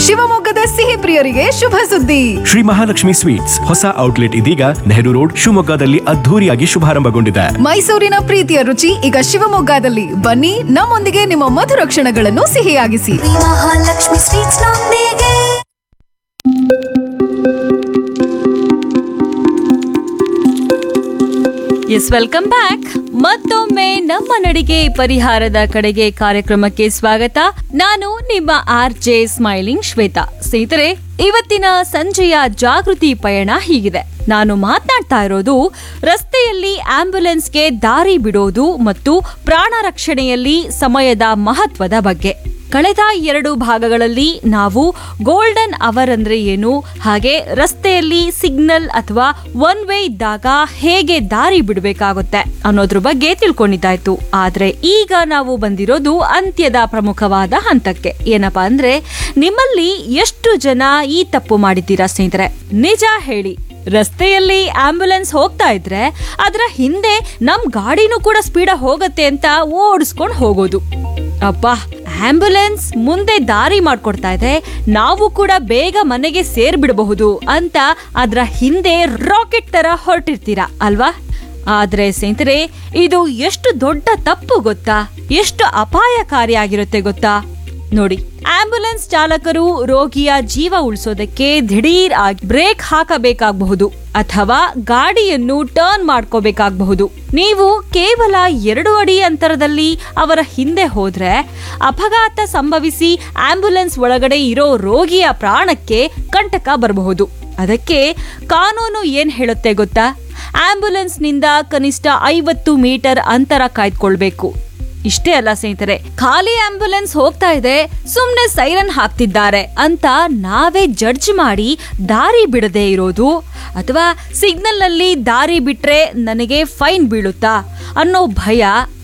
ಶಿವಮೊಗ್ಗದ ಸಿಹಿ ಪ್ರಿಯರಿಗೆ ಶುಭ ಸುದ್ದಿ ಶ್ರೀ ಮಹಾಲಕ್ಷ್ಮಿ ಸ್ವೀಟ್ಸ್ ಹೊಸ ಔಟ್ಲೆಟ್ ಇದೀಗ ನೆಹರು ರೋಡ್ ಶಿವಮೊಗ್ಗದಲ್ಲಿ ಅದ್ಧೂರಿಯಾಗಿ ಶುಭಾರಂಭಗೊಂಡಿದೆ ಮೈಸೂರಿನ ಪ್ರೀತಿಯ ರುಚಿ ಈಗ ಶಿವಮೊಗ್ಗದಲ್ಲಿ ಬನ್ನಿ ನಮ್ಮೊಂದಿಗೆ ನಿಮ್ಮ ಮಧುರ ಕ್ಷಣಗಳನ್ನು ಸಿಹಿಯಾಗಿಸಿ ಮಹಾಲಕ್ಷ್ಮಿ ಸ್ವೀಟ್ಸ್ ನೊಂದಿಗೆ ಎಸ್ ವೆಲ್ಕಮ್ ಬ್ಯಾಕ್ ಮತ್ತೊಮ್ಮೆ ನಮ್ಮ ನಡಿಗೆ ಪರಿಹಾರದ ಕಡೆಗೆ ಕಾರ್ಯಕ್ರಮಕ್ಕೆ ಸ್ವಾಗತ ನಾನು ನಿಮ್ಮ ಆರ್ ಜೆ ಸ್ಮೈಲಿಂಗ್ ಶ್ವೇತಾ ಸ್ನೇಹಿತರೆ ಇವತ್ತಿನ ಸಂಜೆಯ ಜಾಗೃತಿ ಪಯಣ ಹೀಗಿದೆ ನಾನು ಮಾತನಾಡ್ತಾ ಇರೋದು ರಸ್ತೆಯಲ್ಲಿ ಆಂಬ್ಯುಲೆನ್ಸ್ಗೆ ದಾರಿ ಬಿಡೋದು ಮತ್ತು ಪ್ರಾಣ ರಕ್ಷಣೆಯಲ್ಲಿ ಸಮಯದ ಮಹತ್ವದ ಬಗ್ಗೆ ಕಳೆದ ಎರಡು ಭಾಗಗಳಲ್ಲಿ ನಾವು ಗೋಲ್ಡನ್ ಅವರ್ ಅಂದ್ರೆ ಏನು ಹಾಗೆ ರಸ್ತೆಯಲ್ಲಿ ಸಿಗ್ನಲ್ ಅಥವಾ ಒನ್ ವೇ ಇದ್ದಾಗ ಹೇಗೆ ದಾರಿ ಬಿಡಬೇಕಾಗುತ್ತೆ ಅನ್ನೋದ್ರ ಬಗ್ಗೆ ತಿಳ್ಕೊಂಡಿದ್ದಾಯ್ತು ಆದ್ರೆ ಈಗ ನಾವು ಬಂದಿರೋದು ಅಂತ್ಯದ ಪ್ರಮುಖವಾದ ಹಂತಕ್ಕೆ ಏನಪ್ಪಾ ಅಂದ್ರೆ ನಿಮ್ಮಲ್ಲಿ ಎಷ್ಟು ಜನ ಈ ತಪ್ಪು ಮಾಡಿದ್ದೀರಾ ಸ್ನೇಹಿತರೆ ನಿಜ ಹೇಳಿ ರಸ್ತೆಯಲ್ಲಿ ಆಂಬ್ಯುಲೆನ್ಸ್ ಹೋಗ್ತಾ ಇದ್ರೆ ಅದರ ಹಿಂದೆ ನಮ್ ಗಾಡಿನೂ ಕೂಡ ಸ್ಪೀಡ ಹೋಗತ್ತೆ ಅಂತ ಓಡಿಸ್ಕೊಂಡು ಹೋಗೋದು ಅಪ್ಪ ಆಂಬ್ಯುಲೆನ್ಸ್ ಮುಂದೆ ದಾರಿ ಮಾಡ್ಕೊಡ್ತಾ ಇದೆ ನಾವು ಕೂಡ ಬೇಗ ಮನೆಗೆ ಸೇರ್ಬಿಡಬಹುದು ಅಂತ ಅದ್ರ ಹಿಂದೆ ರಾಕೆಟ್ ತರ ಹೊರಟಿರ್ತೀರಾ ಅಲ್ವಾ ಆದ್ರೆ ಸ್ನೇಹಿತರೆ ಇದು ಎಷ್ಟು ದೊಡ್ಡ ತಪ್ಪು ಗೊತ್ತಾ ಎಷ್ಟು ಅಪಾಯಕಾರಿಯಾಗಿರುತ್ತೆ ಗೊತ್ತಾ ನೋಡಿ ಆಂಬ್ಯುಲೆನ್ಸ್ ಚಾಲಕರು ರೋಗಿಯ ಜೀವ ಉಳಿಸೋದಕ್ಕೆ ದಿಢೀರ್ ಆಗಿ ಬ್ರೇಕ್ ಹಾಕಬೇಕಾಗಬಹುದು ಅಥವಾ ಗಾಡಿಯನ್ನು ಟರ್ನ್ ಮಾಡ್ಕೋಬೇಕಾಗಬಹುದು ನೀವು ಕೇವಲ ಎರಡು ಅಡಿ ಅಂತರದಲ್ಲಿ ಅವರ ಹಿಂದೆ ಹೋದ್ರೆ ಅಪಘಾತ ಸಂಭವಿಸಿ ಆಂಬ್ಯುಲೆನ್ಸ್ ಒಳಗಡೆ ಇರೋ ರೋಗಿಯ ಪ್ರಾಣಕ್ಕೆ ಕಂಟಕ ಬರಬಹುದು ಅದಕ್ಕೆ ಕಾನೂನು ಏನ್ ಹೇಳುತ್ತೆ ಗೊತ್ತಾ ಆಂಬ್ಯುಲೆನ್ಸ್ನಿಂದ ಕನಿಷ್ಠ ಐವತ್ತು ಮೀಟರ್ ಅಂತರ ಕಾಯ್ದುಕೊಳ್ಬೇಕು ಇಷ್ಟೇ ಅಲ್ಲ ಸ್ನೇಹಿತರೆ ಖಾಲಿ ಆಂಬ್ಯುಲೆನ್ಸ್ ಹೋಗ್ತಾ ಇದೆ ಸುಮ್ನೆ ಸೈರನ್ ಹಾಕ್ತಿದ್ದಾರೆ ಅಂತ ನಾವೇ ಜಡ್ಜ್ ಮಾಡಿ ದಾರಿ ಬಿಡದೆ ಇರೋದು ಅಥವಾ ಸಿಗ್ನಲ್ ನಲ್ಲಿ ದಾರಿ ಬಿಟ್ರೆ ನನಗೆ ಫೈನ್ ಬೀಳುತ್ತಾ ಅನ್ನೋ ಭಯ